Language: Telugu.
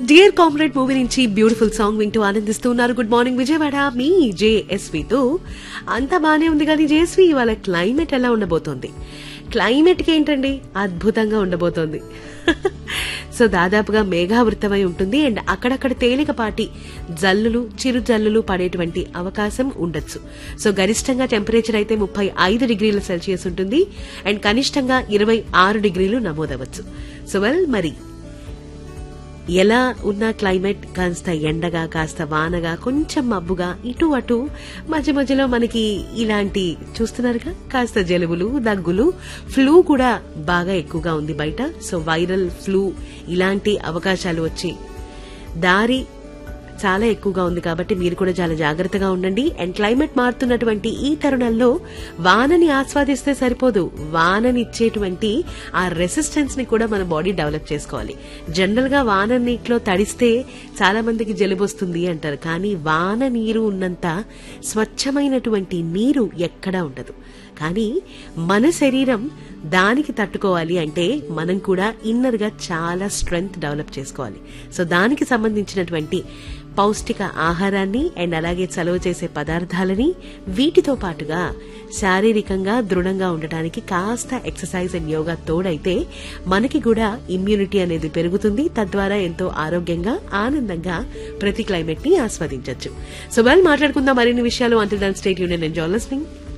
డియర్ కామ్రేడ్ మూవీ నుంచి బ్యూటిఫుల్ సాంగ్ వింటూ ఆనందిస్తున్నారు గుడ్ మార్నింగ్ విజయవాడ మీ జేఎస్వితో అంతా బానే ఉంది కానీ జేఎస్వి ఇవాళ క్లైమేట్ ఎలా ఉండబోతోంది క్లైమేట్ కి ఏంటండి అద్భుతంగా ఉండబోతోంది సో దాదాపుగా మేఘావృతమై ఉంటుంది అండ్ అక్కడక్కడ తేలికపాటి జల్లులు చిరు జల్లులు పడేటువంటి అవకాశం ఉండొచ్చు సో గరిష్టంగా టెంపరేచర్ అయితే ముప్పై ఐదు డిగ్రీల సెల్సియస్ ఉంటుంది అండ్ కనిష్టంగా ఇరవై ఆరు డిగ్రీలు నమోదవచ్చు సో వెల్ మరి ఎలా ఉన్న క్లైమేట్ కాస్త ఎండగా కాస్త వానగా కొంచెం మబ్బుగా ఇటు అటు మధ్య మధ్యలో మనకి ఇలాంటి చూస్తున్నారుగా కాస్త జలుబులు దగ్గులు ఫ్లూ కూడా బాగా ఎక్కువగా ఉంది బయట సో వైరల్ ఫ్లూ ఇలాంటి అవకాశాలు వచ్చి దారి చాలా ఎక్కువగా ఉంది కాబట్టి మీరు కూడా చాలా జాగ్రత్తగా ఉండండి అండ్ క్లైమేట్ మారుతున్నటువంటి ఈ తరుణంలో వానని ఆస్వాదిస్తే సరిపోదు వాననిచ్చేటువంటి ఆ రెసిస్టెన్స్ ని కూడా మన బాడీ డెవలప్ చేసుకోవాలి జనరల్ గా వాన నీటిలో తడిస్తే చాలా మందికి జలుబు వస్తుంది అంటారు కానీ వాన నీరు ఉన్నంత స్వచ్ఛమైనటువంటి నీరు ఎక్కడా ఉండదు కానీ మన శరీరం దానికి తట్టుకోవాలి అంటే మనం కూడా ఇన్నర్ గా చాలా స్ట్రెంగ్త్ డెవలప్ చేసుకోవాలి సో దానికి సంబంధించినటువంటి పౌష్టిక ఆహారాన్ని అండ్ అలాగే చలువ చేసే పదార్థాలని వీటితో పాటుగా శారీరకంగా దృఢంగా ఉండటానికి కాస్త ఎక్సర్సైజ్ అండ్ యోగా తోడైతే మనకి కూడా ఇమ్యూనిటీ అనేది పెరుగుతుంది తద్వారా ఎంతో ఆరోగ్యంగా ఆనందంగా ప్రతి క్లైమేట్ ని ఆస్వాదించవచ్చు సో వెల్ మాట్లాడుకుందాం మరిన్ని విషయాలు అంటున్నాను స్టేట్ యూనియన్ ఎంజాయ్ లిస్నింగ్